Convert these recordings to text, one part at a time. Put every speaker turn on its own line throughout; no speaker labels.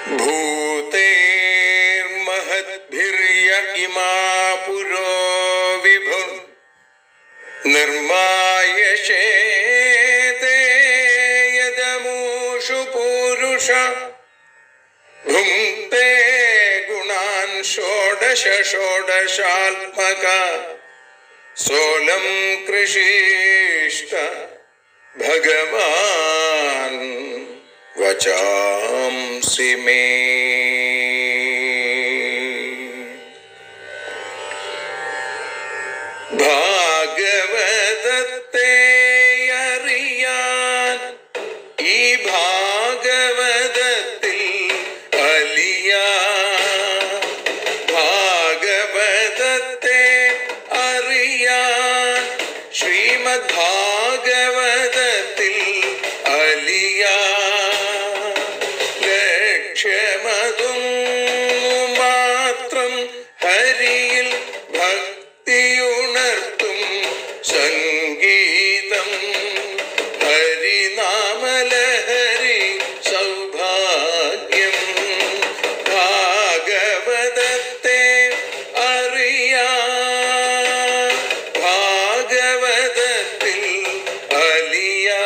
ഭൂതേർമഹദ്ഭിര്യ ഇമാ പുരോ വിഭു നിർമായശേതേ യദമൂഷു പൂരുഷ ഭുങ്ക്തേ ഗുണാൻ ഷോഡശ ഷോഡശാത്മക സോലം കൃഷിഷ്ട ഭഗവാൻ വചാംസി മേ ഭാഗവതത്തെ അറിയാൻ ഈ ഭാഗവതത്തിൽ അലിയാൻ ഭാഗവതത്തെ അറിയാൻ ശ്രീമദ് ഭാഗവതത്തിൽ അലിയാൻ ലക്ഷ്യമതും മാത്രം ഹരിയിൽ ഭക്തിയുണർത്തും സംഗീതം ഹരിനാമലഹരി സൗഭാഗ്യം ഭാഗവതത്തെ അറിയാ ഭാഗവതത്തിൽ അലിയാ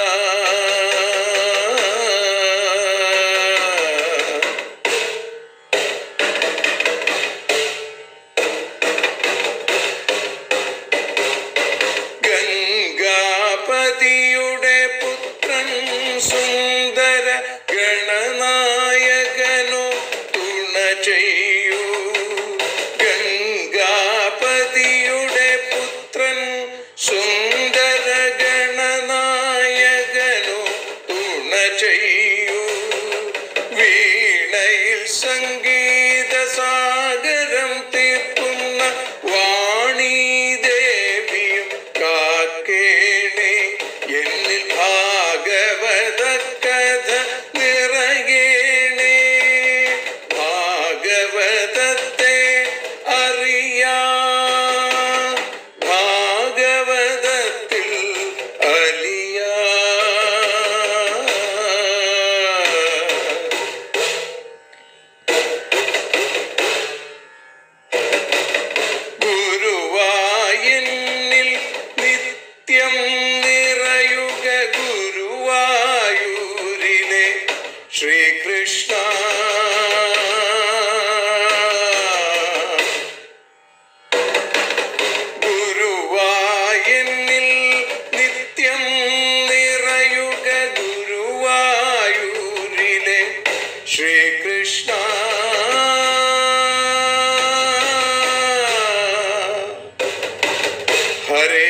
ഗംഗാപതിയുടെ പുത്രൻ സുന്ദര ഗണനായകനോ തുണ ചെയ്യൂ ഗംഗാപതിയുടെ പുത്രൻ സുന്ദര ഗണനായകനോ തുണ ചെയ്യൂ വീണയിൽ സംഗീത സാഗരം തീർക്കുന്ന വാണി ദേവിയും കാക്കേണേ എന്നിൽ ഭാഗവത കഥ നിറയേണേ ഭാഗവതത്തെ അറിയാ ഭാഗവതത്തിൽ അലിയാ ഗുരുവായൂരിൽ നിത്യം നിറയുക ഗുരുവായൂരിലെ ശ്രീകൃഷ്ണ ഗുരുവായൂരിൽ നിത്യം നിറയുക ഗുരുവായൂരിലെ ശ്രീകൃഷ്ണ ഹരേ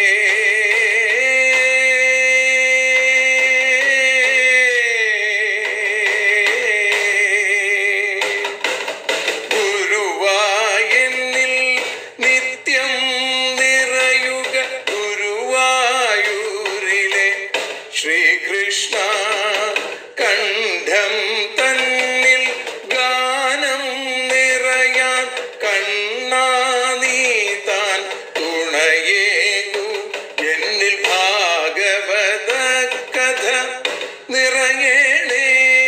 ഗുരുവായൂരിൽ നിത്യം നിറയുക ഗുരുവായൂരിലെ ശ്രീകൃഷ്ണ കണ്ഠം തന്നിൽ ഗാനം നിറയാൻ കണ്ണാ നീ താൻ തുണയേകു എന്നിൽ ഭാഗവത കഥ നിറയണേ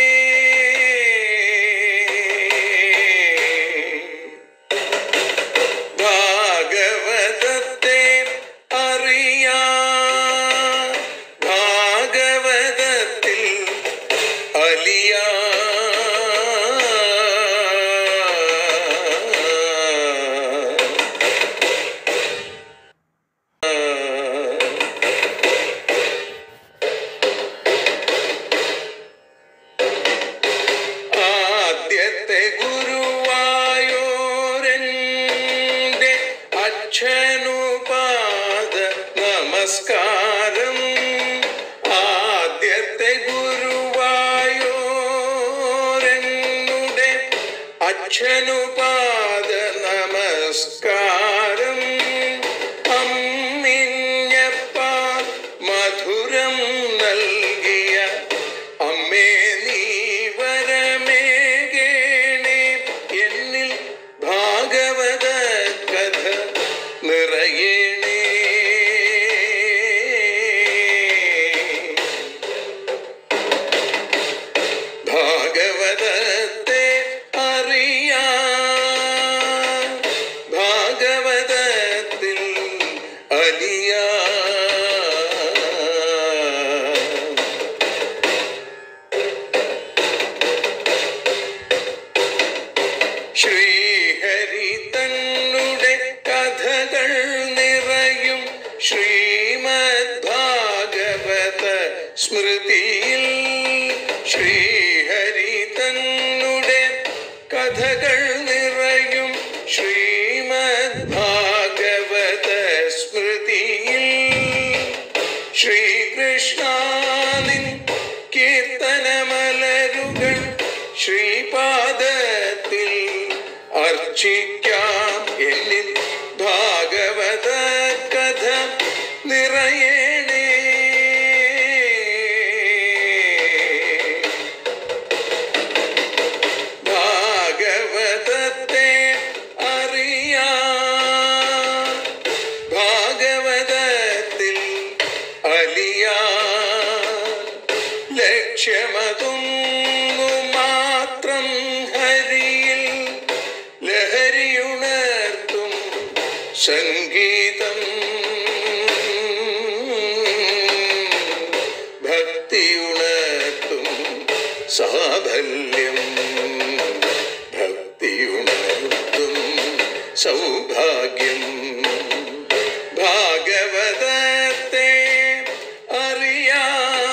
ഭാഗവതത്തെ അറിയാ ഭാഗവതത്തിൽ അലിയാ ആദ്യത്തെ ഗുരുവായൂരൻ്റെ അച്ഛനുപാദ നമസ്കാരം ആദ്യത്തെ ഗുരുവായൂരനുടെ അച്ഛനുപാദ നമസ്കാരം അമ്മിഞ്ഞപ്പ മധുരം നൽകിയ അമ്മേ നീ വരമേകേണേ എന്നിൽ ഭാഗവത കഥ നിറയേണേ ഭാഗവതത്തെ ശ്രീമദ് ഭാഗവത സ്മൃതിയിൽ ശ്രീഹരി തന്നുടെ കഥകൾ നിറയും ശ്രീമദ് ഭാഗവത സ്മൃതിയിൽ ശ്രീകൃഷ്ണാനിൻ കീർത്തനമലരുകൾ ശ്രീപാദത്തിൽ അർച്ചിക്കാം എന്നിൽ ഭാഗവത കഥ നിറയണേ ഭാഗവതത്തെ അറിയാ ഭാഗവതത്തിൽ അലിയാ ലക്ഷ്യമതൊന്നു മാത്രം ഹരിയിൽ ലഹരിയുണർത്തും സംഗീതം ഭക്തിയുണർത്തും സാഫല്യം ഭക്തിയുണർത്തും സൗഭാഗ്യം ഭാഗവതത്തെ അറിയാ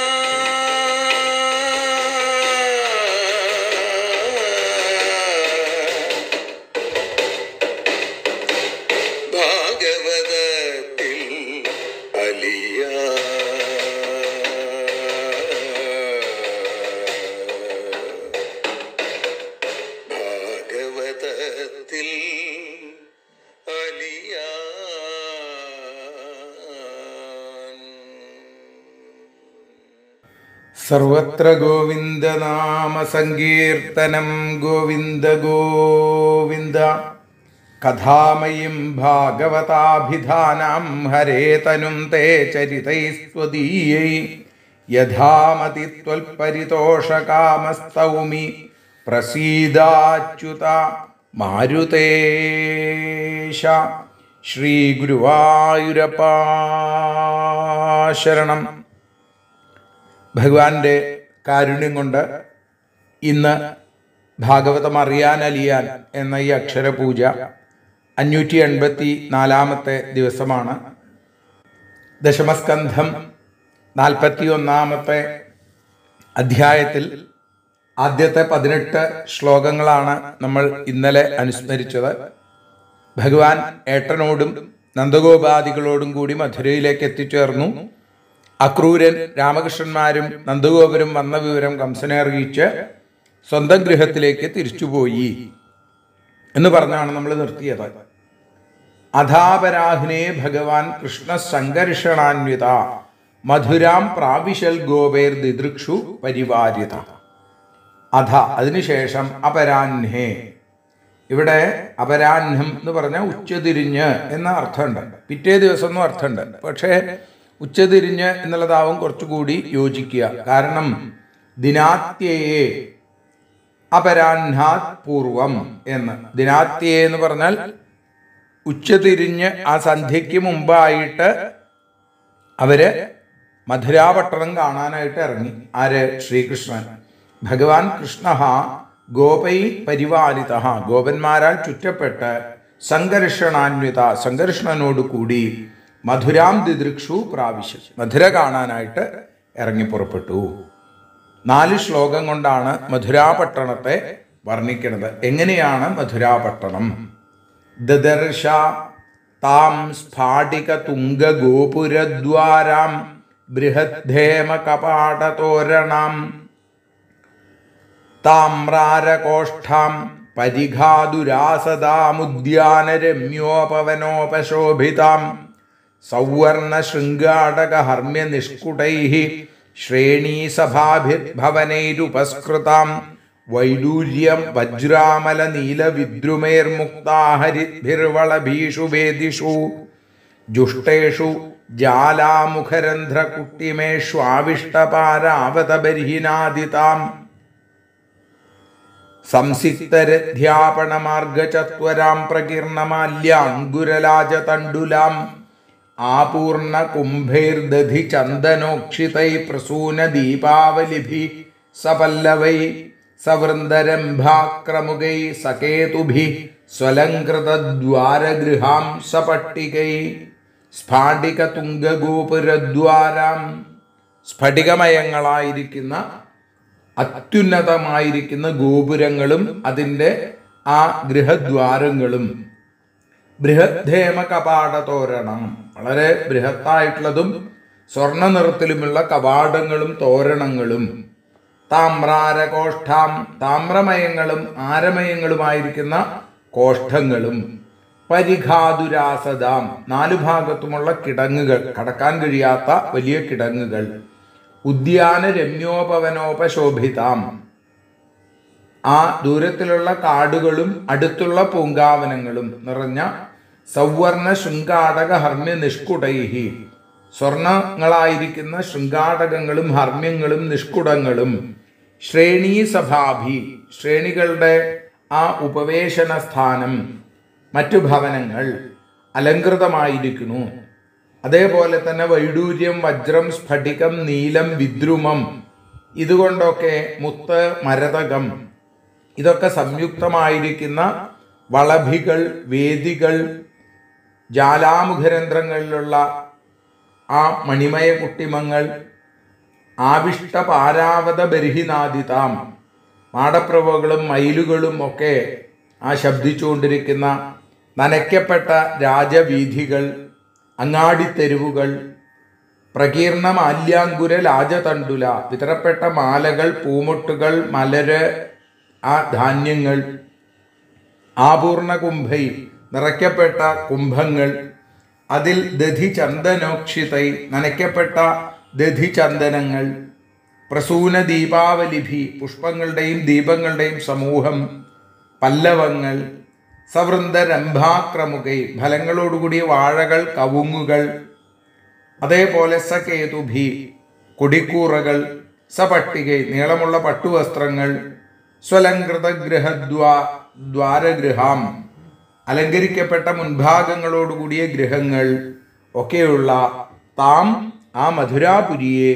ഭാഗവതത്തിൽ അലിയ ഭാഗവതത്തിൽ അലിയാൻ
സർവത്ര ഗോവിന്ദനാമ സങ്കീർത്തനം ഗോവിന്ദ ഗോവിന്ദ കഥാമയും ഭാഗവതാഭിധാനാം ഹരേ തനും തേ ചരിതൈസ്വദീയൈ യഥാമതി ത്വൽപരിതോഷകാമസ്തൗമി പ്രസീദാച്യുത മാരുതേശ ശ്രീ ഗുരുവായൂരപ്പ ശരണം ഭഗവാന്റെ കാരുണ്യം കൊണ്ട് ഇന്ന് ഭാഗവതം അറിയാൻ അലിയാൻ എന്ന ഈ അക്ഷരപൂജ അഞ്ഞൂറ്റി എൺപത്തി നാലാമത്തെ ദിവസമാണ് ദശമസ്കന്ധം നാൽപ്പത്തി ഒന്നാമത്തെ അധ്യായത്തിൽ ആദ്യത്തെ പതിനെട്ട് ശ്ലോകങ്ങളാണ് നമ്മൾ ഇന്നലെ അനുസ്മരിച്ചത് ഭഗവാൻ ഏട്ടനോടും നന്ദഗോപാദികളോടും കൂടി മധുരയിലേക്ക് എത്തിച്ചേർന്നു അക്രൂരൻ രാമകൃഷ്ണന്മാരും നന്ദഗോപരും വന്ന വിവരം കംസനെ അറിയിച്ച് സ്വന്തം ഗൃഹത്തിലേക്ക് തിരിച്ചുപോയി എന്ന് പറഞ്ഞാണ് നമ്മൾ നിർത്തിയത് അധാപരാഹിനെ ഭഗവാൻ കൃഷ്ണ സംഘർഷണാന്വിത മധുരാം പ്രാവിശൽ ഗോപേർ ദിദൃക്ഷു പരിവാര്യത അധ അതിനുശേഷം അപരാഹ്നേ ഇവിടെ അപരാഹ്നം എന്ന് പറഞ്ഞാൽ ഉച്ചതിരിഞ്ഞ് എന്ന അർത്ഥമുണ്ട് പിറ്റേ ദിവസം എന്നും അർത്ഥമുണ്ട് പക്ഷേ ഉച്ചതിരിഞ്ഞ് എന്നുള്ളതാവും കുറച്ചുകൂടി യോജിക്കുക കാരണം ദിനാത്യയെ അപരാഹ്നാത് പൂർവം എന്ന് ദിനാത്യയെ എന്ന് പറഞ്ഞാൽ ഉച്ചതിരിഞ്ഞ് ആ സന്ധ്യയ്ക്ക് മുമ്പായിട്ട് അവര് മധുരാപട്ടണം കാണാനായിട്ട് ഇറങ്ങി ആര് ശ്രീകൃഷ്ണൻ ഭഗവാൻ കൃഷ്ണ ഗോപൈ പരിപാലിത ഗോപന്മാരാൽ ചുറ്റപ്പെട്ട് സംഘർഷണാന്വിത സംഘർഷണനോട് കൂടി മധുരാം ദിദൃക്ഷു പ്രാവശ്യം മധുര കാണാനായിട്ട് ഇറങ്ങി പുറപ്പെട്ടു നാല് ശ്ലോകം കൊണ്ടാണ് മധുരാപട്ടണത്തെ വർണ്ണിക്കുന്നത് എങ്ങനെയാണ് മധുരാപട്ടണം ദദർശ താം സ്ഫാടിക തുംഗ ഗോപുരദ്വാരാം ബൃഹദ്ധേമ കപാടതോരണാം താമ്രാരകോഷ്ഠാം പരിഘാതുരാസദാമുദ്യാനരമ്യോപവനോപശോഭിതാം സൗവർണശൃംഗാടകഹർമ്മ്യ നിഷ്കുടൈः ശ്രേണീസഭാഭിർഭവനൈരുപസ്കൃതാം വൈഡൂര്യം വജ്രാമല നീലവിദ്രുമൈർമുക്താഹരിഭിർവളഭീഷു വേദിഷു ജുഷ്ടേഷു ജാലാമുഖരന്ധ്രകുട്ടിമേഷ്വാവിഷ്ടപാരാവതബർഹിനാദിതാം സംസിക്തരധ്യാപണമാർഗചത്വരാം പ്രകീർണമാല്യാങ്കുരലാജതണ്ഡുലാം ആപൂർണ കുംഭൈർദധി ചന്ദനോക്ഷിതൈ പ്രസൂന ദീപാവലിഭി സപല്ലവൈ സവൃന്ദരംഭാക്രമുകൈ സകേതുഭി സ്വലങ്കൃതദ്വാരഗൃഹാം സപട്ടികൈ സ്ഫാടിക തുംഗഗോപുരദ്വാരം സ്ഫടികമയങ്ങളായിരിക്കുന്ന അത്യുന്നതമായിരിക്കുന്ന ഗോപുരങ്ങളും അതിൻ്റെ ആ ഗൃഹദ്വാരങ്ങളും ബൃഹദ്ധേമ കപാട തോരണം വളരെ ബൃഹത്തായിട്ടുള്ളതും സ്വർണ്ണ നിറത്തിലുമുള്ള കവാടങ്ങളും തോരണങ്ങളും താമ്രാരകോഷ്ഠാം താമ്രമയങ്ങളും ആരമയങ്ങളുമായിരിക്കുന്ന കോഷ്ഠങ്ങളും പരിഘാതുരാസതാം നാലു ഭാഗത്തുമുള്ള കിടങ്ങുകൾ കടക്കാൻ കഴിയാത്ത വലിയ കിടങ്ങുകൾ ഉദ്യാന രമ്യോപവനോപശോഭിതാം ആ ദൂരത്തിലുള്ള കാടുകളും അടുത്തുള്ള പൂങ്കാവനങ്ങളും നിറഞ്ഞ സൗവർണ ശൃംഗാടക ഹർമ്മ്യ നിഷ്കുടൈഹി സ്വർണങ്ങളായിരിക്കുന്ന ശൃംഗാടകങ്ങളും ഹർമ്മ്യങ്ങളും നിഷ്കുടങ്ങളും ശ്രേണീ സഭാഭി ശ്രേണികളുടെ ആ ഉപവേശന സ്ഥാനം മറ്റു ഭവനങ്ങൾ അലങ്കൃതമായിരിക്കുന്നു അതേപോലെ തന്നെ വൈഡൂര്യം വജ്രം സ്ഫടികം നീലം വിദ്രുമം ഇതുകൊണ്ടൊക്കെ മുത്ത് മരതകം ഇതൊക്കെ സംയുക്തമായിരിക്കുന്ന വളഭികൾ വേദികൾ ജാലാമുഖരന്ധ്രങ്ങളിലുള്ള ആ മണിമയ കുട്ടിമങ്ങൾ ആവിഷ്ട പാരാവത ബർഹിനാദിതാം മാടപ്രവകളും മയിലുകളും ഒക്കെ ആ ശബ്ദിച്ചുകൊണ്ടിരിക്കുന്ന നനയ്ക്കപ്പെട്ട രാജവീഥികൾ അങ്ങാടിത്തെരുവുകൾ പ്രകീർണ മാല്യാങ്കുര ലാജതണ്ടുല വിതറപ്പെട്ട മാലകൾ പൂമുട്ടുകൾ മലര് ആ ധാന്യങ്ങൾ ആപൂർണ കുംഭൈ നിറയ്ക്കപ്പെട്ട കുംഭങ്ങൾ അതിൽ ദധി ചന്ദനോക്ഷിതൈ നനയ്ക്കപ്പെട്ട ദധി ചന്ദനങ്ങൾ പ്രസൂന ദീപാവലിഭി പുഷ്പങ്ങളുടെയും ദീപങ്ങളുടെയും സമൂഹം പല്ലവങ്ങൾ സവൃന്ദ രംഭാക്രമുകൈ ഫലങ്ങളോടുകൂടിയ വാഴകൾ കവുങ്ങുകൾ അതേപോലെ സകേതുഭി കൊടിക്കൂറകൾ സപട്ടികൈ നീളമുള്ള പട്ടുവസ്ത്രങ്ങൾ സ്വലങ്കൃത ഗൃഹദ്വാ ദ്വാരഗൃഹാം അലങ്കരിക്കപ്പെട്ട മുൻഭാഗങ്ങളോടുകൂടിയ ഗൃഹങ്ങൾ ഒക്കെയുള്ള താം ആ മധുരാപുരിയെ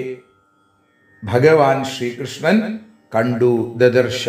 ഭഗവാൻ ശ്രീകൃഷ്ണൻ കണ്ടു ദദർശ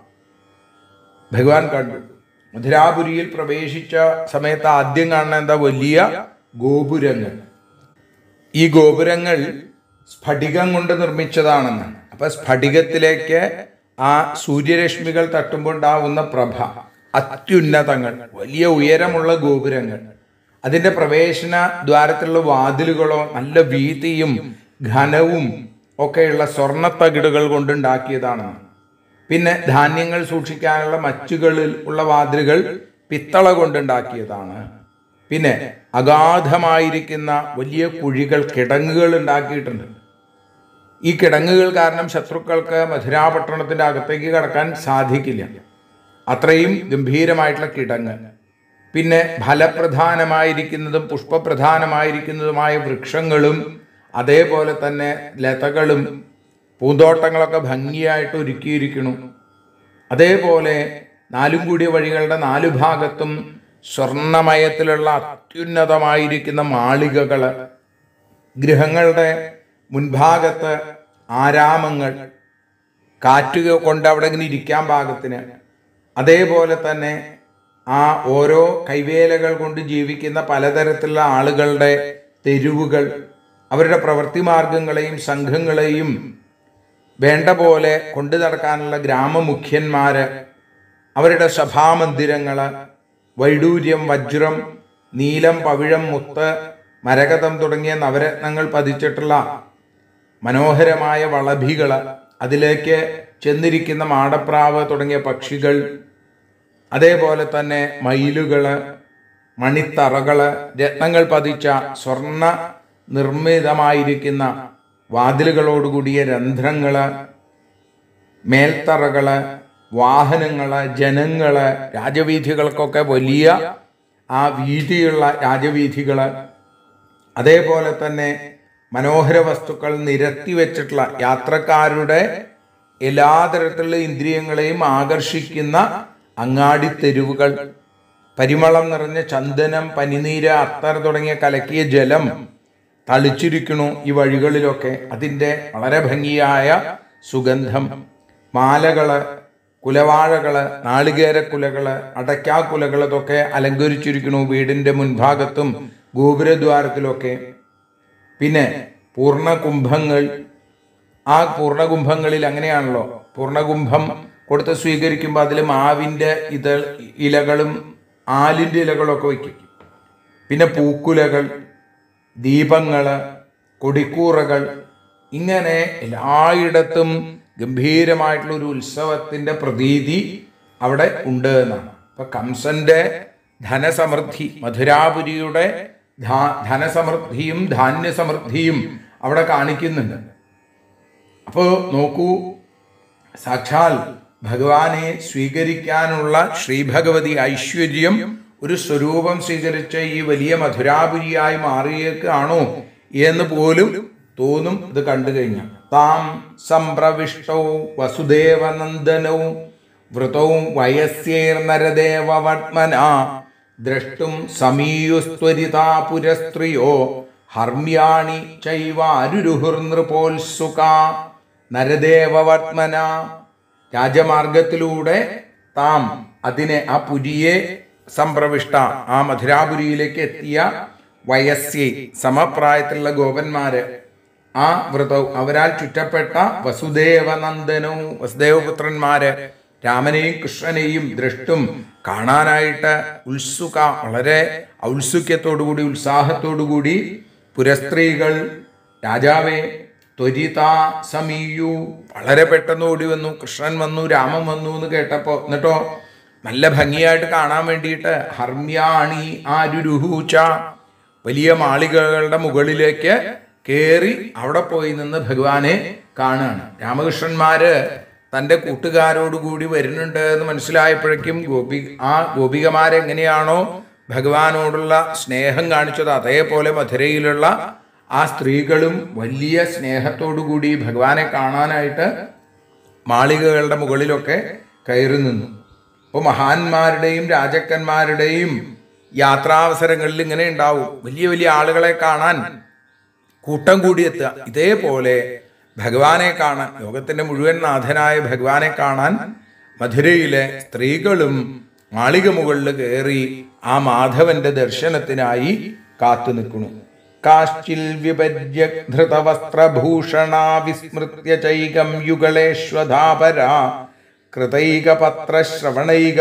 ഭഗവാൻ കണ്ടു മധുരാപുരിയിൽ പ്രവേശിച്ച സമയത്ത് ആദ്യം കാണുന്ന എന്താ വലിയ ഗോപുരങ്ങൾ ഈ ഗോപുരങ്ങൾ സ്ഫടികം കൊണ്ട് നിർമ്മിച്ചതാണെന്നാണ് അപ്പൊ സ്ഫടികത്തിലേക്ക് ആ സൂര്യരശ്മികൾ തട്ടുമ്പോൾ ഉണ്ടാവുന്ന പ്രഭ അത്യുന്നതങ്ങൾ വലിയ ഉയരമുള്ള ഗോപുരങ്ങൾ അതിന്റെ പ്രവേശന ദ്വാരത്തിലുള്ള വാതിലുകളോ നല്ല വീതിയും ഘനവും ഒക്കെയുള്ള സ്വർണ്ണത്തകിടുകൾ കൊണ്ടുണ്ടാക്കിയതാണെന്ന് പിന്നെ ധാന്യങ്ങൾ സൂക്ഷിക്കാനുള്ള മച്ചുകളിൽ ഉള്ള വാതിലുകൾ പിത്തള കൊണ്ടുണ്ടാക്കിയതാണ് പിന്നെ അഗാധമായിരിക്കുന്ന വലിയ കുഴികൾ കിടങ്ങുകൾ ഉണ്ടാക്കിയിട്ടുണ്ട് ഈ കിടങ്ങുകൾ കാരണം ശത്രുക്കൾക്ക് മധുരാപട്ടണത്തിന്റെ അകത്തേക്ക് കടക്കാൻ സാധിക്കില്ല അത്രയും ഗംഭീരമായിട്ടുള്ള കിടങ്ങ് പിന്നെ ഫലപ്രധാനമായിരിക്കുന്നതും പുഷ്പപ്രധാനമായിരിക്കുന്നതുമായ വൃക്ഷങ്ങളും അതേപോലെ തന്നെ ലതകളും പൂന്തോട്ടങ്ങളൊക്കെ ഭംഗിയായിട്ട് ഒരുക്കിയിരിക്കുന്നു അതേപോലെ നാലും കൂടിയ വഴികളുടെ നാലു ഭാഗത്തും സ്വർണമയത്തിലുള്ള അത്യുന്നതമായിരിക്കുന്ന മാളികകൾ ഗൃഹങ്ങളുടെ മുൻഭാഗത്ത് ആരാമങ്ങൾ കാറ്റ് കൊണ്ട് അവിടെ ഇങ്ങനെ ഇരിക്കാൻ പാകത്തിന് അതേപോലെ തന്നെ ആ ഓരോ കൈവേലകൾ കൊണ്ട് ജീവിക്കുന്ന പലതരത്തിലുള്ള ആളുകളുടെ തെരുവുകൾ അവരുടെ പ്രവൃത്തി മാർഗങ്ങളെയും സംഘങ്ങളെയും വേണ്ട പോലെ കൊണ്ടു നടക്കാനുള്ള ഗ്രാമമുഖ്യന്മാര് അവരുടെ സഭാമന്ദിരങ്ങള് വൈഡൂര്യം വജ്രം നീലം പവിഴം മുത്ത് മരകതം തുടങ്ങിയ നവരത്നങ്ങൾ പതിച്ചിട്ടുള്ള മനോഹരമായ വളഭികള് അതിലേക്ക് ചെന്നിരിക്കുന്ന മാടപ്രാവ് തുടങ്ങിയ പക്ഷികൾ അതേപോലെ തന്നെ മയിലുകള് മണിത്തറകള് രത്നങ്ങൾ പതിച്ച സ്വർണ്ണ നിർമ്മിതമായിരിക്കുന്ന വാതിലുകളോടുകൂടിയ രന്ധ്രങ്ങള് മേൽത്തറകള് വാഹനങ്ങള് ജനങ്ങള് രാജവീഥികൾക്കൊക്കെ വലിയ ആ വീതിയുള്ള രാജവീഥികള് അതേപോലെ തന്നെ മനോഹര വസ്തുക്കൾ നിരത്തി വെച്ചിട്ടുള്ള യാത്രക്കാരുടെ എല്ലാ തരത്തിലുള്ള ഇന്ദ്രിയങ്ങളെയും ആകർഷിക്കുന്ന അങ്ങാടി തെരുവുകൾ പരിമളം നിറഞ്ഞ ചന്ദനം പനിനീര് അത്തർ തുടങ്ങിയ കലക്കിയ ജലം തളിച്ചിരിക്കണു ഈ വഴികളിലൊക്കെ അതിൻ്റെ വളരെ ഭംഗിയായ സുഗന്ധം മാലകള് കുലവാഴകള് നാളികേരക്കുലകള് അടയ്ക്കാക്കുലകൾ ഇതൊക്കെ അലങ്കരിച്ചിരിക്കണു വീടിന്റെ മുൻഭാഗത്തും ഗോപുരദ്വാരത്തിലൊക്കെ പിന്നെ പൂർണ്ണകുംഭങ്ങൾ ആ പൂർണ്ണകുംഭങ്ങളിൽ അങ്ങനെയാണല്ലോ പൂർണ്ണകുംഭം കൊടുത്ത് സ്വീകരിക്കുമ്പോൾ അതിൽ മാവിൻ്റെ ഇതൾ ഇലകളും ആലിൻ്റെ ഇലകളൊക്കെ വയ്ക്കും പിന്നെ പൂക്കുലകൾ ദീപങ്ങള് കൊടിക്കൂറകൾ ഇങ്ങനെ എല്ലായിടത്തും ഗംഭീരമായിട്ടുള്ള ഒരു ഉത്സവത്തിന്റെ പ്രതീതി അവിടെ ഉണ്ട് എന്നാണ് ഇപ്പൊ കംസന്റെ ധനസമൃദ്ധി മധുരാപുരിയുടെ ധാ- ധനസമൃദ്ധിയും ധാന്യസമൃദ്ധിയും അവിടെ കാണിക്കുന്നുണ്ട് അപ്പോൾ നോക്കൂ സാക്ഷാൽ ഭഗവാനെ സ്വീകരിക്കാനുള്ള ശ്രീഭഗവതി ഐശ്വര്യം ഒരു സ്വരൂപം സ്വീകരിച്ച ഈ വലിയ മധുരാപുരിയായി മാറിയേക്കാണോ എന്ന് പോലും തോന്നും ഇത് കണ്ടു കഴിഞ്ഞാൽ താം സംപ്രവിഷ്ടവും വസുദേവനന്ദനവും വൃതവും വയസ്യേർനരദേവവത്മന ദ്രഷ്ടും സമീയുസ്ത്വരിതാ പുരസ്ത്രിയോ ഹർമ്യാണി ചൈവാരുരുഹുർനൃപോത്സുക നരദേവവത്മന രാജമാർഗത്തിലൂടെ താം അതിനെ ആ പുരിയെ സംപ്രവിഷ്ട ആ മധുരാപുരിയിലേക്ക് എത്തിയ വയസ്സി സമപ്രായത്തിലുള്ള ഗോപന്മാര് ആ വ്രതവും അവരാൽ ചുറ്റപ്പെട്ട വസുദേവനന്ദനവും വസുദേവപുത്രന്മാര് രാമനെയും കൃഷ്ണനെയും ദ്രഷ്ടും കാണാനായിട്ട് ഉത്സുക വളരെ ഔത്സുക്യത്തോടുകൂടി ഉത്സാഹത്തോടുകൂടി പുരസ്ത്രീകൾ രാജാവെ ത്വരിത സമീയു വളരെ പെട്ടെന്ന് ഓടി വന്നു കൃഷ്ണൻ വന്നു രാമൻ വന്നു എന്ന് കേട്ടപ്പോ എന്നിട്ടോ നല്ല ഭംഗിയായിട്ട് കാണാൻ വേണ്ടിയിട്ട് ഹർമ്യാണി ആരുരുഹൂച്ച വലിയ മാളികകളുടെ മുകളിലേക്ക് കയറി അവിടെ പോയി നിന്ന് ഭഗവാനെ കാണുകയാണ് രാമകൃഷ്ണന്മാര് തൻ്റെ കൂട്ടുകാരോടുകൂടി വരുന്നുണ്ട് എന്ന് മനസ്സിലായപ്പോഴേക്കും ഗോപി ആ ഗോപികമാരെങ്ങനെയാണോ ഭഗവാനോടുള്ള സ്നേഹം കാണിച്ചത് അതേപോലെ മധുരയിലുള്ള ആ സ്ത്രീകളും വലിയ സ്നേഹത്തോടുകൂടി ഭഗവാനെ കാണാനായിട്ട് മാളികകളുടെ മുകളിലൊക്കെ കയറി നിന്നു അപ്പോൾ മഹാന്മാരുടെയും രാജക്കന്മാരുടെയും യാത്രാവസരങ്ങളിൽ ഇങ്ങനെ ഉണ്ടാവും വലിയ വലിയ ആളുകളെ കാണാൻ കൂട്ടം കൂടിയെത്തുക ഇതേപോലെ ഭഗവാനെ കാണാൻ ലോകത്തിന്റെ മുഴുവൻ നാഥനായ ഭഗവാനെ കാണാൻ മധുരയിലെ സ്ത്രീകളും മാളിക മുകളിൽ കയറി ആ മാധവന്റെ ദർശനത്തിനായി കാത്തു നിൽക്കുന്നു കാശ്ചിൽ വിപര്യ ധൃതവസ്ത്രഭൂഷണ വിസ്മൃത്യ ചൈകം യുഗളേശ്വധാപര കൃതൈകപത്ര ശ്രവണൈക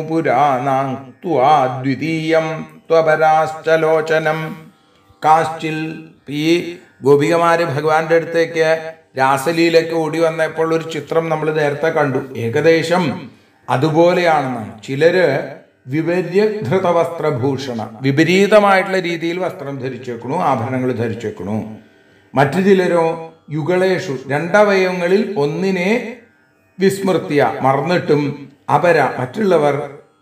നൂപുരാനാ ദ്വിതീയം ത്വപരാശ്ചലോചനം കാശ്ചിൽ ഈ ഗോപികമാര് ഭഗവാന്റെ അടുത്തേക്ക് രാസലീലയ്ക്ക് ഓടി വന്നപ്പോൾ ഒരു ചിത്രം നമ്മൾ നേരത്തെ കണ്ടു ഏകദേശം അതുപോലെയാണെന്നാണ് ചിലര് വിപര്യധൃത വസ്ത്രഭൂഷണ വിപരീതമായിട്ടുള്ള രീതിയിൽ വസ്ത്രം ധരിച്ചേക്കണു ആഭരണങ്ങൾ ധരിച്ചേക്കണു മറ്റു ചിലരോ യുഗളേഷു രണ്ടവയവങ്ങളിൽ ഒന്നിനെ വിസ്മൃത്യ മറന്നിട്ടും അപര മറ്റുള്ളവർ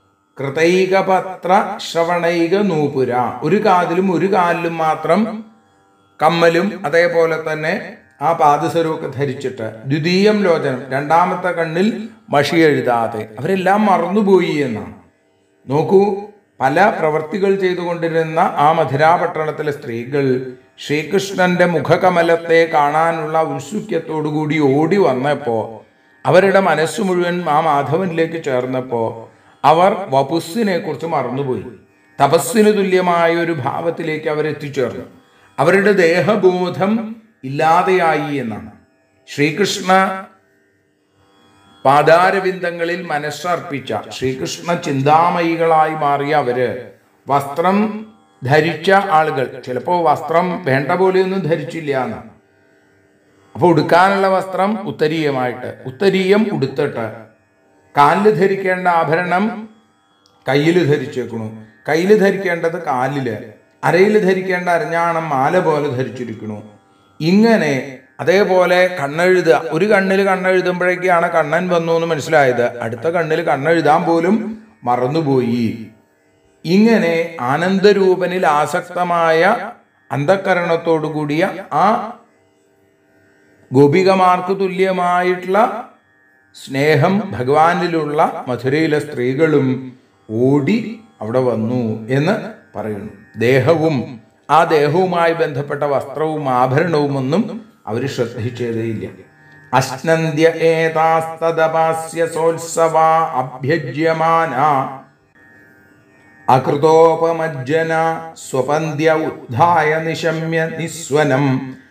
കൃതൈകപത്ര ശ്രവണൈക നൂപുര ഒരു കാതിലും ഒരു കാലിലും മാത്രം കമ്മലും അതേപോലെ തന്നെ ആ പാദസരമൊക്കെ ധരിച്ചിട്ട് ദ്വിതീയം ലോചനം രണ്ടാമത്തെ കണ്ണിൽ മഷി എഴുതാതെ അവരെല്ലാം മറന്നുപോയി എന്നാണ് നോക്കൂ പല പ്രവർത്തികൾ ചെയ്തുകൊണ്ടിരുന്ന ആ മധുരാപട്ടണത്തിലെ സ്ത്രീകൾ ശ്രീകൃഷ്ണന്റെ മുഖകമലത്തെ കാണാനുള്ള ഔത്സുക്യത്തോടുകൂടി ഓടി വന്നപ്പോ അവരുടെ മനസ്സ് മുഴുവൻ ആ മാധവനിലേക്ക് ചേർന്നപ്പോ അവർ വപുസ്സിനെ കുറിച്ച് മറന്നുപോയി തപസ്സിന് തുല്യമായ ഒരു ഭാവത്തിലേക്ക് അവരെത്തിച്ചേർന്നു അവരുടെ ദേഹബോധം ഇല്ലാതെയായി എന്നാണ് ശ്രീകൃഷ്ണ പാദാരവിന്ദങ്ങളിൽ മനസ്സർപ്പിച്ച ശ്രീകൃഷ്ണ ചിന്താമയികളായി മാറിയ അവര് വസ്ത്രം ധരിച്ച ആളുകൾ ചിലപ്പോൾ വസ്ത്രം വേണ്ട പോലെയൊന്നും ധരിച്ചില്ല എന്നാണ് അപ്പൊ ഉടുക്കാനുള്ള വസ്ത്രം ഉത്തരീയമായിട്ട് ഉത്തരീയം ഉടുത്തിട്ട് കാലിൽ ധരിക്കേണ്ട ആഭരണം കയ്യിൽ ധരിച്ചേക്കണു കയ്യിൽ ധരിക്കേണ്ടത് കാലില് അരയിൽ ധരിക്കേണ്ട അരഞ്ഞാണം മാല പോലെ ധരിച്ചിരിക്കണു ഇങ്ങനെ അതേപോലെ കണ്ണെഴുതുക ഒരു കണ്ണിൽ കണ്ണെഴുതുമ്പോഴേക്കാണ് കണ്ണൻ വന്നു എന്ന് മനസ്സിലായത് അടുത്ത കണ്ണിൽ കണ്ണെഴുതാൻ പോലും മറന്നുപോയി ഇങ്ങനെ ആനന്ദരൂപനിൽ ആസക്തമായ അന്ധക്കരണത്തോടു കൂടിയ ആ ഗോപികമാർക്ക് തുല്യമായിട്ടുള്ള സ്നേഹം ഭഗവാനിലുള്ള മധുരയിലെ സ്ത്രീകളും ഓടി അവിടെ വന്നു എന്ന് പറയുന്നു ദേഹവും ആ ദേഹവുമായി ബന്ധപ്പെട്ട വസ്ത്രവും ആഭരണവും ഒന്നും അവർ ശ്രദ്ധിച്ചതേയില്ല അശ്നന്ത്യ ഏതാസ്തദപാസ്യ സോത്സവ അഭ്യജ്യമാന അകൃതോപമജ്ജന സ്വപന്ത്യ ഉദ്ധായ നിശമ്യ നിസ്വനം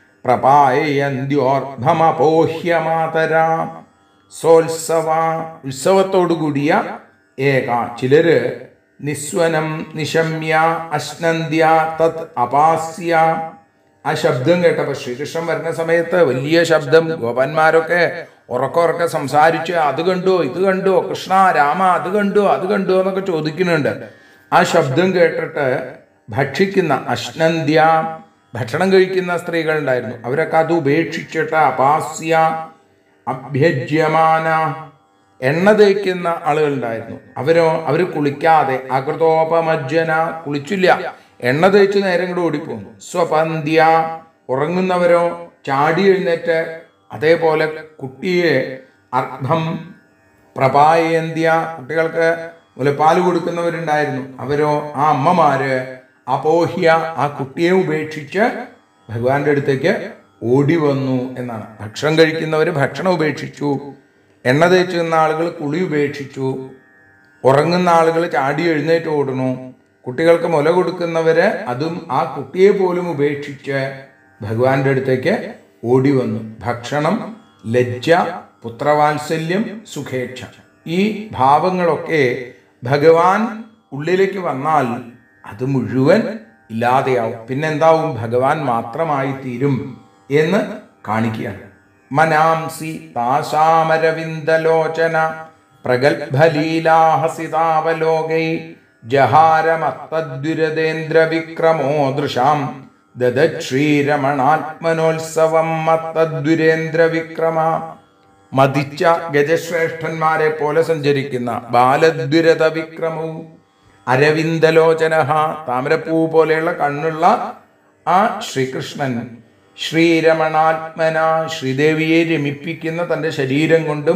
പ്രപായന്ത്യോർഭമപോഹ്യ മാതര സോത്സവ ഉത്സവത്തോടുകൂടിയ ഏക ചിലര് നിസ്വനം നിശമ്യ അശ്നന്ത്യ തത് അപാസ്യ ആ ശബ്ദം കേട്ടപ്പോൾ ശ്രീകൃഷ്ണൻ വരുന്ന സമയത്ത് വലിയ ശബ്ദം ഗോപന്മാരൊക്കെ ഉറക്ക ഉറക്കെ സംസാരിച്ച് അത് കണ്ടോ ഇത് കണ്ടോ കൃഷ്ണ രാമ അത് കണ്ടോ അത് കണ്ടോ എന്നൊക്കെ ചോദിക്കുന്നുണ്ട് ആ ശബ്ദം കേട്ടിട്ട് ഭക്ഷിക്കുന്ന അശ്നന്ത്യ ഭക്ഷണം കഴിക്കുന്ന സ്ത്രീകൾ ഉണ്ടായിരുന്നു അവരൊക്കെ അത് ഉപേക്ഷിച്ചിട്ട് അപാസ്യ അഭ്യജ്യമാന എണ്ണ തേക്കുന്ന ആളുകളുണ്ടായിരുന്നു അവരോ അവർ കുളിക്കാതെ അകൃതോപമജ്ജന കുളിച്ചില്ല എണ്ണ തേച്ച് നേരം കൂടെ ഓടിപ്പോന്നു സ്വപന്ത്യ ഉറങ്ങുന്നവരോ ചാടി എഴുന്നേറ്റ് അതേപോലെ കുട്ടിയെ അർഭം പ്രപായന്ത്യ കുട്ടികൾക്ക് മുലപ്പാൽ കൊടുക്കുന്നവരുണ്ടായിരുന്നു അവരോ ആ അമ്മമാര് അപോഹ്യ ആ കുട്ടിയെ ഉപേക്ഷിച്ച് ഭഗവാന്റെ അടുത്തേക്ക് ഓടി വന്നു എന്നാണ് ഭക്ഷണം കഴിക്കുന്നവർ ഭക്ഷണം ഉപേക്ഷിച്ചു എണ്ണ തേച്ച് നിന്ന ആളുകൾ കുളി ഉപേക്ഷിച്ചു ഉറങ്ങുന്ന ആളുകൾ ചാടി എഴുന്നേറ്റ് ഓടുന്നു കുട്ടികൾക്ക് മുല കൊടുക്കുന്നവര് അതും ആ കുട്ടിയെ പോലും ഉപേക്ഷിച്ച് ഭഗവാന്റെ അടുത്തേക്ക് ഓടി വന്നു ഭക്ഷണം ലജ്ജ പുത്രവാത്സല്യം സുഖേച്ഛ ഈ ഭാവങ്ങളൊക്കെ ഭഗവാൻ ഉള്ളിലേക്ക് വന്നാൽ അത് മുഴുവൻ ഇല്ലാതെയാവും പിന്നെന്താവും ഭഗവാൻ മാത്രമായി തീരും എന്ന് കാണിക്കുകയാണ് മനാംസി താശാമരവിന്ദലോചന പ്രഗത്ഭലീലാഹസിതാവലോകൈ ജഹാരമത്തദ്വിരതേന്ദ്ര വിക്രമോ ദൃശാം ദദക്ഷീരമണാത്മനോത്സവം മത്തദ്വിരേന്ദ്ര വിക്രമ മതിച്ച ഗജശ്രേഷ്ഠന്മാരെ പോലെ സഞ്ചരിക്കുന്ന ബാലദ്വിരത വിക്രമവും അരവിന്ദലോചന താമരപ്പൂ പോലെയുള്ള കണ്ണുള്ള ആ ശ്രീകൃഷ്ണൻ ശ്രീരമണാത്മന ശ്രീദേവിയെ രമിപ്പിക്കുന്ന തന്റെ ശരീരം കൊണ്ടും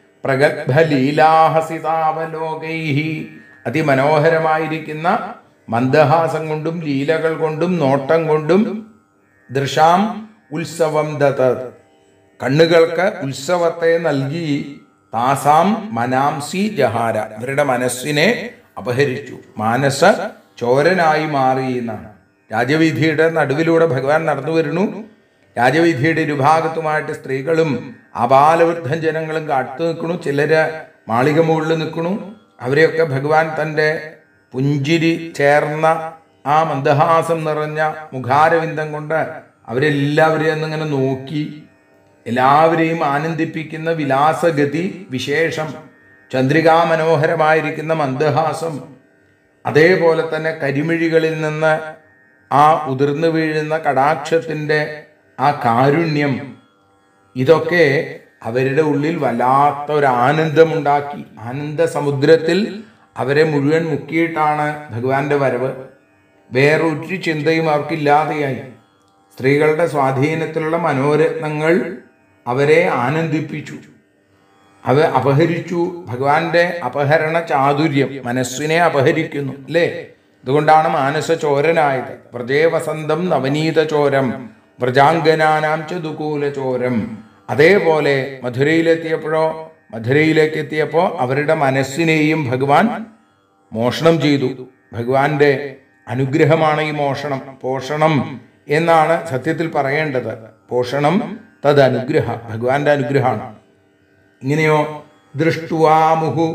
പ്രഗത്ഭലീലാഹസിതാവലോകൈഹി അതിമനോഹരമായിരിക്കുന്ന മന്ദഹാസം കൊണ്ടും ലീലകൾ കൊണ്ടും നോട്ടം കൊണ്ടും ദൃശാം ഉത്സവം ദത്ത കണ്ണുകൾക്ക് ഉത്സവത്തെ നൽകി താസാം മനാംസി ജഹാര ഇവരുടെ മനസ്സിനെ അപഹരിച്ചു മാനസ ചോരനായി മാറി എന്നാണ് രാജവീഥിയുടെ നടുവിലൂടെ ഭഗവാൻ നടന്നു വരുന്നു രാജവീഥിയുടെ ഇരുഭാഗത്തുമായിട്ട് സ്ത്രീകളും അപാലവൃദ്ധം ജനങ്ങളും കാത്തു നിൽക്കണു ചിലര് മാളിക മുകളിൽ നിൽക്കണു അവരെയൊക്കെ ഭഗവാൻ തൻ്റെ പുഞ്ചിരി ചേർന്ന ആ മന്ദഹാസം നിറഞ്ഞ മുഖാരവിന്ദം കൊണ്ട് അവരെല്ലാവരെയും ഒന്നിങ്ങനെ നോക്കി എല്ലാവരെയും ആനന്ദിപ്പിക്കുന്ന വിലാസഗതി വിശേഷം ചന്ദ്രികാ മനോഹരമായിരിക്കുന്ന മന്ദഹാസം അതേപോലെ തന്നെ കരിമിഴികളിൽ നിന്ന് ആ ഉതിർന്നു വീഴുന്ന കടാക്ഷത്തിൻ്റെ ആ കാരുണ്യം ഇതൊക്കെ അവരുടെ ഉള്ളിൽ വല്ലാത്ത ഒരു ആനന്ദമുണ്ടാക്കി ആനന്ദ സമുദ്രത്തിൽ അവരെ മുഴുവൻ മുക്കിയിട്ടാണ് ഭഗവാന്റെ വരവ് വേറൊരു ചിന്തയും അവർക്കില്ലാതെയായി സ്ത്രീകളുടെ സ്വാധീനത്തിലുള്ള മനോരത്നങ്ങൾ അവരെ ആനന്ദിപ്പിച്ചു അവ അപഹരിച്ചു ഭഗവാന്റെ അപഹരണ ചാതുര്യം മനസ്സിനെ അപഹരിക്കുന്നു അല്ലേ അതുകൊണ്ടാണ് മാനസ ചോരനായത് വ്രജേ വസന്തം നവനീത ചോരം വ്രജാംഗനാനാം ചതുകൂല ചോരം അതേപോലെ മധുരയിലെത്തിയപ്പോഴോ മധുരയിലേക്ക് എത്തിയപ്പോൾ അവരുടെ മനസ്സിനെയും ഭഗവാൻ മോഷണം ചെയ്തു ഭഗവാന്റെ അനുഗ്രഹമാണ് ഈ മോഷണം പോഷണം എന്നാണ് സത്യത്തിൽ പറയേണ്ടത് പോഷണം തത് അനുഗ്രഹ ഭഗവാന്റെ അനുഗ്രഹമാണ് ഇങ്ങനെയോ ദൃഷ്ടുവാമുഹു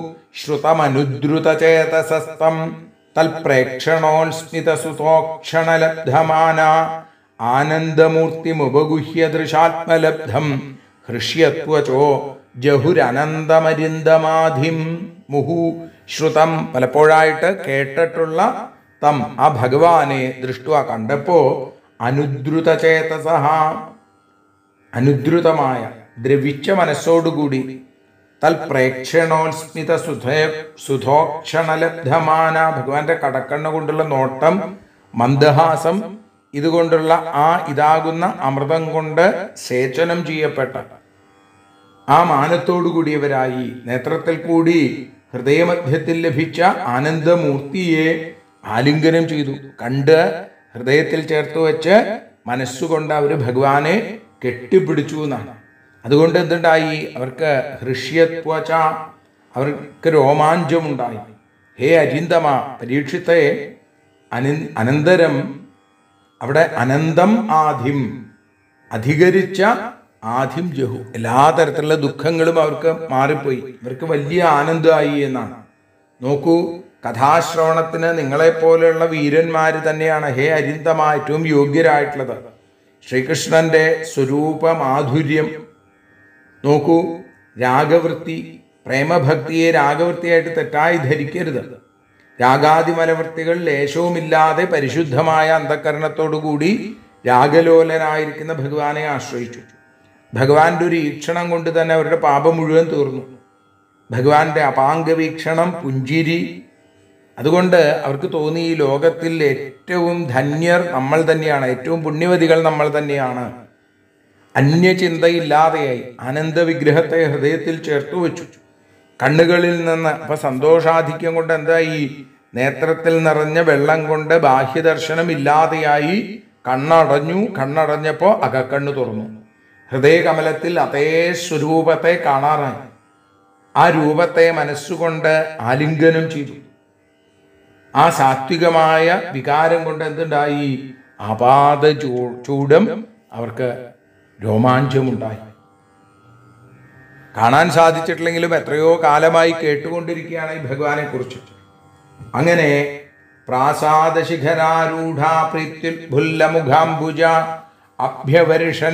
ശ്രുതമനുദ്രുതചേതസസ്തം തൽപ്രേക്ഷണോത്സ്മിത സുതോക്ഷണലബ്ധമാന ആനന്ദമൂർത്തിമുപഗുഹ്യ ദൃശാത്മലബ്ധം ഹൃഷ്യത്വചോ ജഹുരനന്തമരിന്ദമാധിം മുഹു ശ്രുതം പലപ്പോഴായിട്ട് കേട്ടിട്ടുള്ള തം ആ ഭഗവാനെ ദൃഷ്ടുവ കണ്ടപ്പോ അനുദ്രുതചേതസഹ അനുദ്രുതമായ ദ്രവിച്ച മനസ്സോടുകൂടി തൽപ്രേക്ഷണോത്സ്മിത സുധേ സുധോക്ഷണലബ്ധമാന ഭഗവാന്റെ കടക്കണ്ണ കൊണ്ടുള്ള നോട്ടം മന്ദഹാസം ഇതുകൊണ്ടുള്ള ആ ഇതാകുന്ന അമൃതം കൊണ്ട് സേചനം ചെയ്യപ്പെട്ട ആ മാനത്തോടു കൂടിയവരായി നേത്രത്തിൽ കൂടി ഹൃദയമധ്യത്തിൽ ലഭിച്ച ആനന്ദമൂർത്തിയെ ആലിംഗനം ചെയ്തു കണ്ട് ഹൃദയത്തിൽ ചേർത്ത് വെച്ച് മനസ്സുകൊണ്ട് അവർ ഭഗവാനെ കെട്ടിപ്പിടിച്ചു എന്നാണ് അതുകൊണ്ട് എന്തുണ്ടായി അവർക്ക് ഹൃഷ്യത്വച അവർക്ക് രോമാഞ്ചമുണ്ടായി ഹേ അരിന്തമ പരീക്ഷിത്തെ അനി അനന്തരം അവിടെ അനന്തം ആധിം അധികരിച്ച ആധിം ജഹു എല്ലാ തരത്തിലുള്ള ദുഃഖങ്ങളും അവർക്ക് മാറിപ്പോയി ഇവർക്ക് വലിയ ആനന്ദമായി എന്നാണ് നോക്കൂ കഥാശ്രവണത്തിന് നിങ്ങളെപ്പോലെയുള്ള വീരന്മാര് തന്നെയാണ് ഹേ അരിന്തമ ഏറ്റവും യോഗ്യരായിട്ടുള്ളത് ശ്രീകൃഷ്ണന്റെ സ്വരൂപ മാധുര്യം നോക്കൂ രാഗവൃത്തി പ്രേമഭക്തിയെ രാഗവൃത്തിയായിട്ട് തെറ്റായി ധരിക്കരുത് രാഗാദിമലവൃത്തികൾ ലേശവുമില്ലാതെ പരിശുദ്ധമായ അന്ധകരണത്തോടുകൂടി രാഗലോലനായിരിക്കുന്ന ഭഗവാനെ ആശ്രയിച്ചു ഭഗവാന്റെ ഒരു ഈക്ഷണം കൊണ്ട് തന്നെ അവരുടെ പാപം മുഴുവൻ തീർന്നു ഭഗവാന്റെ അപാംഗ വീക്ഷണം പുഞ്ചിരി അതുകൊണ്ട് അവർക്ക് തോന്നി ഈ ലോകത്തിൽ ഏറ്റവും ധന്യർ നമ്മൾ തന്നെയാണ് ഏറ്റവും പുണ്യവതികൾ നമ്മൾ തന്നെയാണ് അന്യചിന്തയില്ലാതെയായി ആനന്ദ വിഗ്രഹത്തെ ഹൃദയത്തിൽ ചേർത്തു വെച്ചു കണ്ണുകളിൽ നിന്ന് അപ്പൊ സന്തോഷാധിക്യം കൊണ്ട് എന്തായി നേത്രത്തിൽ നിറഞ്ഞ വെള്ളം കൊണ്ട് ബാഹ്യദർശനം ഇല്ലാതെയായി കണ്ണടഞ്ഞു കണ്ണടഞ്ഞപ്പോ അകക്കണ്ണു തുറന്നു ഹൃദയകമലത്തിൽ അതേ സ്വരൂപത്തെ കാണാറായി ആ രൂപത്തെ മനസ്സുകൊണ്ട് ആലിംഗനം ചെയ്തു ആ സാത്വികമായ വികാരം കൊണ്ട് എന്തുണ്ടായി അപാത ചൂ- ചൂടം അവർക്ക് രോമാഞ്ചമുണ്ടായി കാണാൻ സാധിച്ചിട്ടില്ലെങ്കിലും എത്രയോ കാലമായി കേട്ടുകൊണ്ടിരിക്കുകയാണ് ഈ ഭഗവാനെ കുറിച്ച് അങ്ങനെ പ്രാസാദ ശിഖരാരൂഢ പ്രീത്യുൽഭുല്ലമുഖാംബുജ അഭ്യവർഷൻ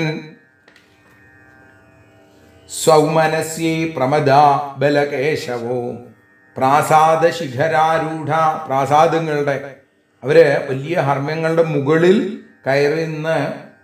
സൗമനസ്യേ പ്രമദ ബലകേശവോ പ്രാസാദ ശിഖരാരൂഢ പ്രാസാദങ്ങളുടെ അവര് വലിയ ഹർമ്മ്യങ്ങളുടെ മുകളിൽ കയറി നിന്ന്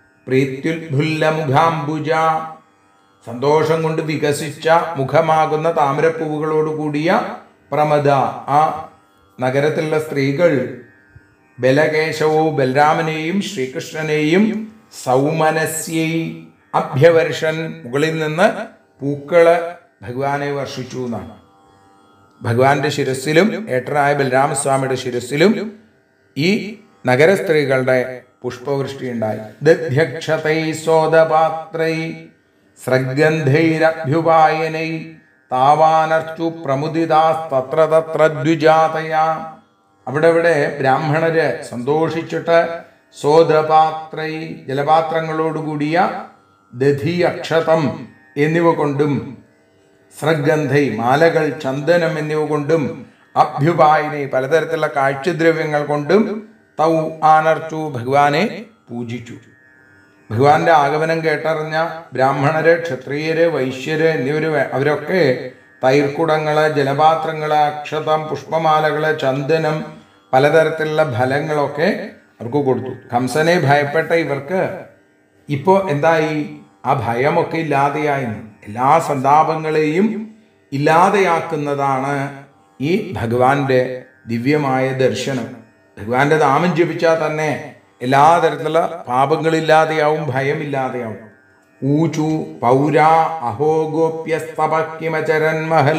പ്രീത്യുൽഭുല്ലമുഖാംബുജ സന്തോഷം കൊണ്ട് വികസിച്ച മുഖമാകുന്ന താമരപ്പൂവുകളോട് കൂടിയ പ്രമദ ആ നഗരത്തിലുള്ള സ്ത്രീകൾ ബലകേശവവും ബലരാമനെയും ശ്രീകൃഷ്ണനെയും സൗമനസ്യൈ അഭ്യവർഷൻ മുകളിൽ നിന്ന് പൂക്കള് ഭഗവാനെ വർഷിച്ചു എന്നാണ് ഭഗവാന്റെ ശിരസിലും ഏട്ടനായ ബലരാമസ്വാമിയുടെ ശിരസിലും ഈ നഗര സ്ത്രീകളുടെ പുഷ്പവൃഷ്ടി ഉണ്ടായി ദധ്യക്ഷതൈ സോദപാത്രൈ സ്രഗന്ധൈരഭ്യുപായനൈ താവാനർച്ചു പ്രമുദിതാസ്തത്ര തത്ര ദ്വിജാതയാ അവിടെ ഇവിടെ ബ്രാഹ്മണര് സന്തോഷിച്ചിട്ട് സോദപാത്രൈ ജലപാത്രങ്ങളോടുകൂടിയ ദധി അക്ഷതം എന്നിവ കൊണ്ടും സ്രഗന്ധൈ മാലകൾ ചന്ദനം എന്നിവ കൊണ്ടും അഭ്യുപായനെ പലതരത്തിലുള്ള കാഴ്ചദ്രവ്യങ്ങൾ കൊണ്ടും തൗ ആനർച്ചു ഭഗവാനെ പൂജിച്ചു ഭഗവാന്റെ ആഗമനം കേട്ടറിഞ്ഞ ബ്രാഹ്മണര് ക്ഷത്രിയര് വൈശ്യര് എന്നിവര് വേ- അവരൊക്കെ തൈർക്കുടങ്ങള് ജലപാത്രങ്ങള് അക്ഷതം പുഷ്പമാലകള് ചന്ദനം പലതരത്തിലുള്ള ഫലങ്ങളൊക്കെ അവർക്ക് കൊടുത്തു കംസനെ ഭയപ്പെട്ട ഇവർക്ക് ഇപ്പോ എന്തായി ആ ഭയമൊക്കെ ഇല്ലാതെയായി എല്ലാ സന്താപങ്ങളെയും ഇല്ലാതെയാക്കുന്നതാണ് ഈ ഭഗവാന്റെ ദിവ്യമായ ദർശനം ഭഗവാന്റെ നാമം ജപിച്ചാൽ തന്നെ എല്ലാ തരത്തിലുള്ള പാപങ്ങളില്ലാതെയാവും ഭയമില്ലാതെയാവും ഊചു പൗരാ അഹോഗോപ്യസ്തപക്കിമചരൻ മഹൽ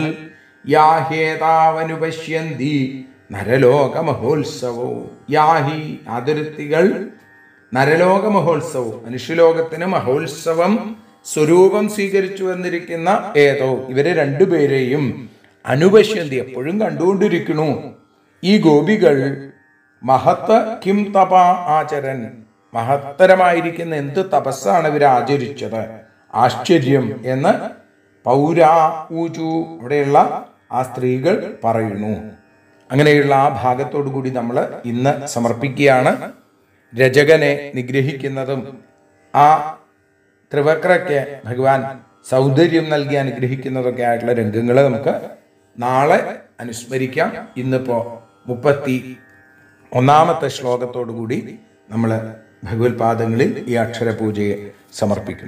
യാഹേതാവനുപശ്യന്തി നരലോക മഹോത്സവോ യാഹി അതിർത്തികൾ നരലോക മഹോത്സവം മനുഷ്യലോകത്തിന് മഹോത്സവം സ്വരൂപം സ്വീകരിച്ചു വന്നിരിക്കുന്ന ഏതോ ഇവരെ രണ്ടുപേരെയും അനുപശ്യന്തി എപ്പോഴും കണ്ടുകൊണ്ടിരിക്കണു ഈ ഗോപികൾ മഹത്ത് കിം തപ ആചരൻ മഹത്തരമായിരിക്കുന്ന എന്ത് തപസ്സാണ് ഇവർ ആചരിച്ചത് ആശ്ചര്യം എന്ന് പൗരാ ഊചു അവിടെയുള്ള ആ സ്ത്രീകൾ പറയുന്നു അങ്ങനെയുള്ള ആ ഭാഗത്തോടു കൂടി നമ്മൾ ഇന്ന് സമർപ്പിക്കുകയാണ് രജകനെ നിഗ്രഹിക്കുന്നതും ആ ത്രിവക്രയ്ക്ക് ഭഗവാൻ സൗന്ദര്യം നൽകി അനുഗ്രഹിക്കുന്നതൊക്കെ ആയിട്ടുള്ള രംഗങ്ങൾ നമുക്ക് നാളെ അനുസ്മരിക്കാം ഇന്നിപ്പോ മുപ്പത്തി ഒന്നാമത്തെ ശ്ലോകത്തോടു കൂടി നമ്മൾ ഭഗവത്പാദങ്ങളിൽ ഈ അക്ഷരപൂജയെ സമർപ്പിക്കും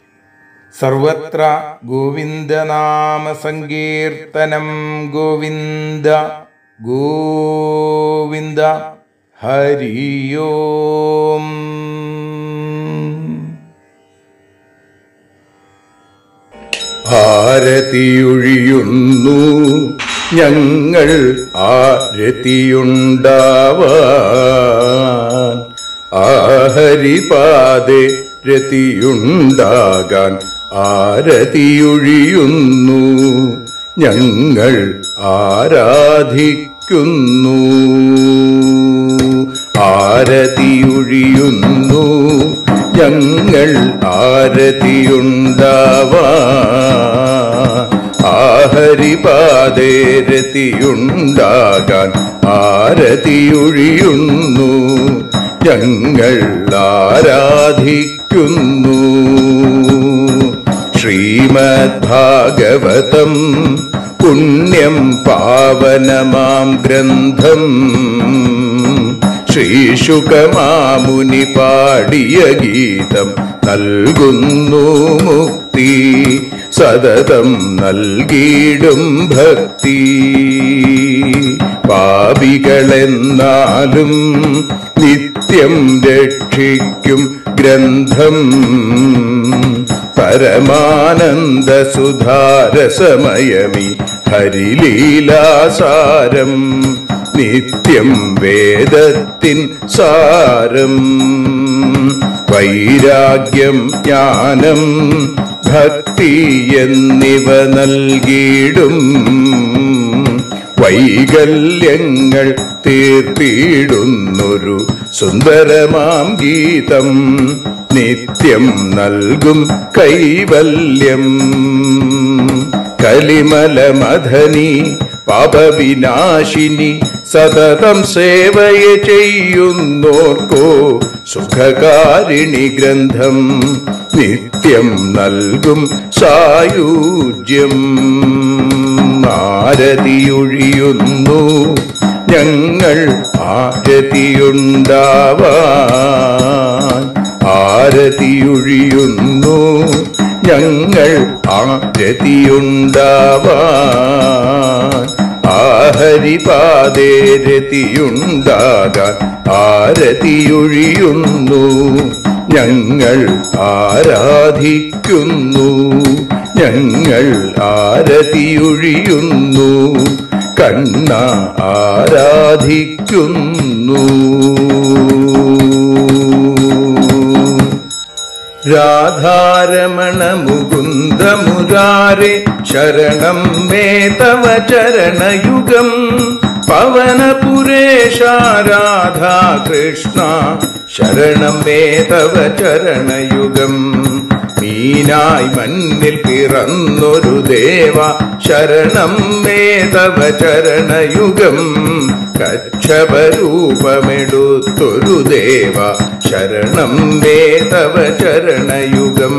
സർവത്ര ഗോവിന്ദനാമ സങ്കീർത്തനം ഗോവിന്ദ ഗോവിന്ദ ഹരിയോം
ആരതിയൊഴിയുന്നു ഞങ്ങൾ ആരതിയുണ്ടാവാൻ ആഹരിപാതെ രതിയുണ്ടാകാൻ ആരതിയൊഴിയുന്നു ഞങ്ങൾ ആരാധിക്കുന്നു ആരാധിക്കുന്നു ആരതിയൊഴിയുന്നു ഞങ്ങൾ ആരതിയുണ്ടാവാ ആഹരിപാതേരതിയുണ്ടാകാൻ ആരതിയൊഴിയുന്നു ഞങ്ങൾ ആരാധിക്കുന്നു ശ്രീമദ് ഭാഗവതം പുണ്യം പാവനമാം ഗ്രന്ഥം ശ്രീശുകമാമുനി പാടിയ ഗീതം നൽകുന്നു മുക്തി സതതം നൽകിയിടും ഭക്തി പാപികളെന്നാലും നിത്യം രക്ഷിക്കും ഗ്രന്ഥം പരമാനന്ദ സുധാരസമയമി ഹരിലീലാസാരം നിത്യം വേദത്തിൻ സാരം വൈരാഗ്യം ജ്ഞാനം ഭക്തി എന്നിവ നൽകിയിടും വൈകല്യങ്ങൾ തീർത്തിയിടുന്നൊരു സുന്ദരമാം ഗീതം നിത്യം നൽകും കൈവല്യം കലിമല മഥനി പാപവിനാശിനി സതതം സേവയ ചെയ്യുന്നോർക്കോ സുഖകാരിണി ഗ്രന്ഥം നിത്യം നൽകും സായുജ്യം ആരതിയൊഴിയുന്നു ഞങ്ങൾ ആരതിയുണ്ടാവാൻ ആരതിയൊഴിയുന്നു ഞങ്ങൾ ആരതിയുണ്ടാവാൻ ആഹരിപാതേരതിയുണ്ടാകാൻ ആരതിയൊഴിയുന്നു ഞങ്ങൾ ആരാധിക്കുന്നു ഞങ്ങൾ ആരതിയൊഴിയുന്നു കണ്ണ ആരാധിക്കുന്നു രാധാരമണ മുകുന്ദ മുരാരെ ശരണം മേ തവ ചരണയുഗം പവനപുരേശ രാധാ കൃഷ്ണ ശരണം മേ തവ ചരണയുഗം മീനായി മണ്ണിൽ പിറന്നൊരു ദേവ ശരണം മേ തവ ചരണയുഗം കക്ഷപരൂപമെടുത്തൊരു ദേവ ശരണം മേ തവ ചരണയുഗം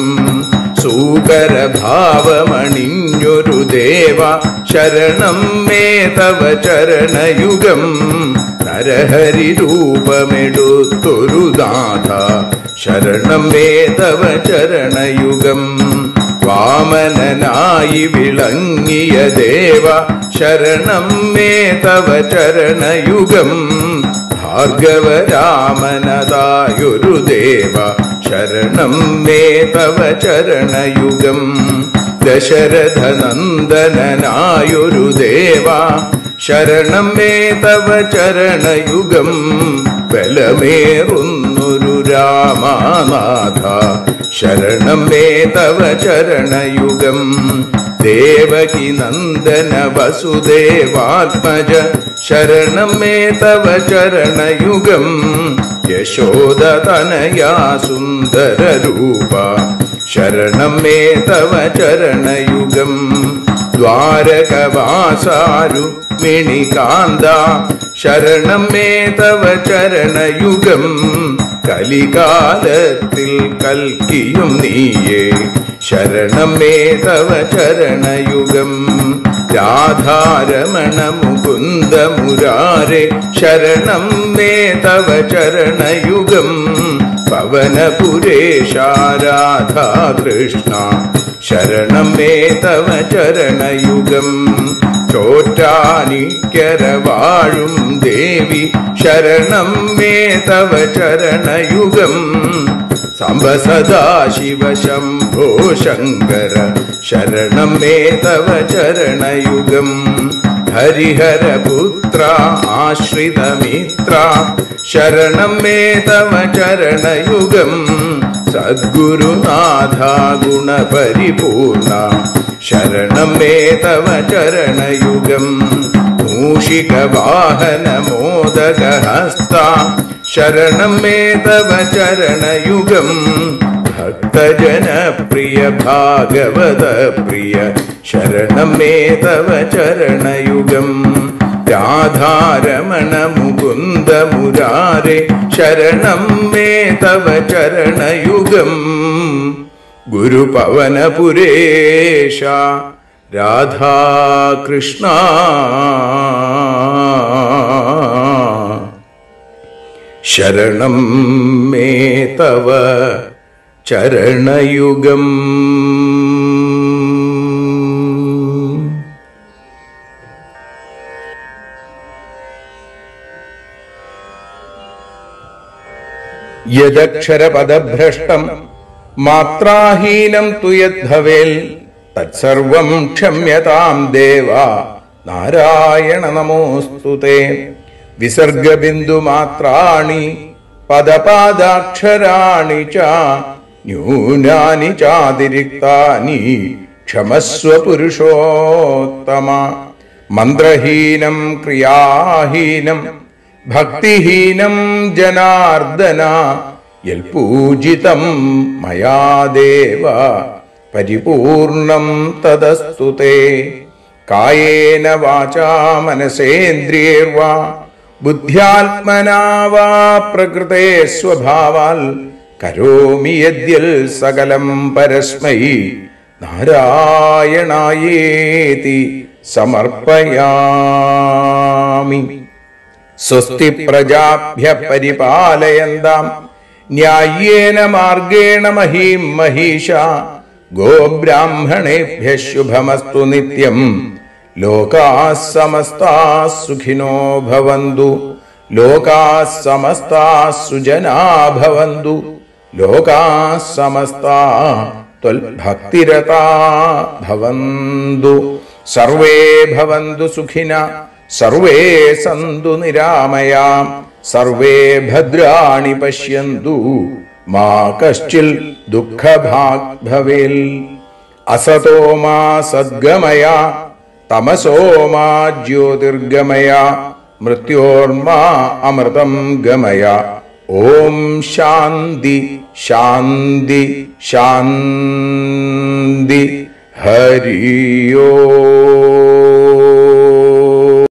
സൂകരഭാവമണിഞ്ഞൊരു ദേവ ശരണം മേ തവ ചരണയുഗം നരഹരി രൂപമെടുത്തൊരു നാഥ ശരണം മേ തവ ചരണയുഗം വാമനനായി വിളങ്ങിയ ദേവ ശരണം മേ തവ ചരണയുഗം ഭാർഗവരാമനതായൊരു ദേവ ശരണം മേ തവ ചരണയുഗം ദശരഥനന്ദനായൊരു ദേവ ശരണം മേ തവ ചരണയുഗം ബലമേറുന്നൊരു രാമനാഥ ശരണം മേ തവ ചരണയുഗം ദേവകി നന്ദന വസുദേവാത്മജ ശരണം മേ തവ ചരണയുഗം യശോദതനയാ സുന്ദര രൂപ ശരണം മേ തവ ചരണയുഗം ദ്വാരകവാസാരുമിണികാന്ത ശരണം മേ തവ ചരണയുഗം കലികാലത്തിൽ കൽക്കിയും നീയേ ശരണം മേ തവ ചരണയുഗം രാധാരമണ മുകുന്ദ മുരാരെ ശരണം മേ തവ ചരണയുഗം പവനപുരേശ രാധാ കൃഷ്ണ ശരണം മേ തവ ചരണയുഗം ചോറ്റാനിക്കര വാഴും ദേവി ശരണം മേ തവ ചരണയുഗം സാംബ സദാശിവ ശംഭോ ശങ്കര ശരണം മേ തവ ചരണയുഗം ഹരിഹരപുത്ര ആശ്രിതമിത്ര ശരണം മേ തവ ചരണയുഗം സദ്ഗുരുനാഥ ഗുണപരിപൂർണ ശരണം മേ തവ ചരണയുഗം മൂഷികവാഹനമോദകഹസ്ത ശരണം മേ തവ ചരണയുഗം ഭക്തജനപ്രിയ ഭാഗവത പ്രിയ ശരണം മേ തവ ചരണയുഗം രാധാരമണ മുകുന്ദ മുരാരെ ശരണം മേ തവ ചരണയുഗം ഗുരുപവനപുരേശ രാധാകൃഷ്ണ ശരണം മേ തവ ചരണയുഗം യദക്ഷരപദഭ്രഷ്ടം മാത്രാഹീനം തു യദ്ഭവേൽ തത്സർവം ക്ഷമ്യതാം ദേവ നാരായണ നമോസ്തു തേ വിസർഗബിന്ദുമാത്രാണി പദപാദാക്ഷരാണി ച ന്യൂനാനി ചാതിരിക്താനി ക്ഷമസ്വ പുരുഷോത്തമ മന്ത്രഹീനം ക്രിയാഹീനം ഭക്തിഹീനം ജനാർദ്ദന യൽപൂജിതം മയാ ദേവ പരിപൂർണം തദസ്തു തേ കായേന വാചാ മനസേന്ദ്രിയേർവാ ബുദ്ധ്യാത്മനാ വാ പ്രകൃതേ സ്വഭാവാൽ കരോമി യദ്യൽ സകലം പരസ്മൈ നാരായണായേതി സമർപ്പയാമി സ്വസ്തി പ്രജാഭ്യ പരിപാലയന്താം ന്യായേന മാർഗേണ മഹീം മഹീഷ ഗോബ്രാഹ്മണേഭ്യ ശുഭമസ്തു നിത്യം ലോകാ സമസ്താ സുഖിനോ ഭവന്തു ലോകാ സമസ്താ സുജനാ ഭവന്തു ലോകാ സമസ്താ ത്വൽഭക്തിരതാ ഭവന്തു സർവേ ഭവന്തു സുഖിന സർവേ സന്തു നിരാമയാ സർവേ ഭദ്രാണി പശ്യന്തു മാ കശ്ചിൽ ദുഃഖഭാഗ് ഭവേൽ അസതോ മാ സദ്ഗമയ തമസോ മാ ജ്യോതിർഗമയ മൃത്യോർമാ അമൃതം ഗമയ ഓം ശാന്തി ശാന്തി ശാന്തി ഹരിയോ